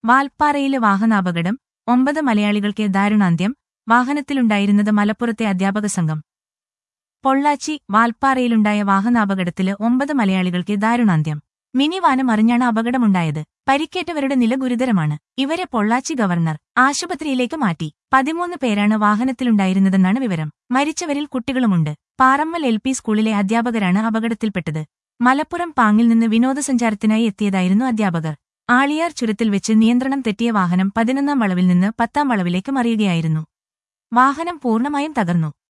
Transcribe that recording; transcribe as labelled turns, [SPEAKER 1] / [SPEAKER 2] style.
[SPEAKER 1] വാൽപ്പാറയിലെ വാഹനാപകടം ഒമ്പത് മലയാളികൾക്ക് ദാരുണാന്ത്യം വാഹനത്തിലുണ്ടായിരുന്നത് മലപ്പുറത്തെ അധ്യാപക സംഘം പൊള്ളാച്ചി വാൽപ്പാറയിലുണ്ടായ വാഹനാപകടത്തില് ഒമ്പത് മലയാളികൾക്ക് ദാരുണാന്ത്യം മിനി വാനം അറിഞ്ഞാണ് അപകടമുണ്ടായത് പരിക്കേറ്റവരുടെ നില ഗുരുതരമാണ് ഇവരെ പൊള്ളാച്ചി ഗവർണർ ആശുപത്രിയിലേക്ക് മാറ്റി പതിമൂന്ന് പേരാണ് വാഹനത്തിലുണ്ടായിരുന്നതെന്നാണ് വിവരം മരിച്ചവരിൽ കുട്ടികളുമുണ്ട് പാറമ്മൽ എൽ പി സ്കൂളിലെ അധ്യാപകരാണ് അപകടത്തിൽപ്പെട്ടത് മലപ്പുറം പാങ്ങിൽ നിന്ന് വിനോദസഞ്ചാരത്തിനായി എത്തിയതായിരുന്നു അധ്യാപകർ ആളിയാർ ചുരത്തിൽ വെച്ച് നിയന്ത്രണം തെറ്റിയ വാഹനം പതിനൊന്നാം വളവിൽ നിന്ന് പത്താം വളവിലേക്ക് മറിയുകയായിരുന്നു വാഹനം പൂർണ്ണമായും തകർന്നു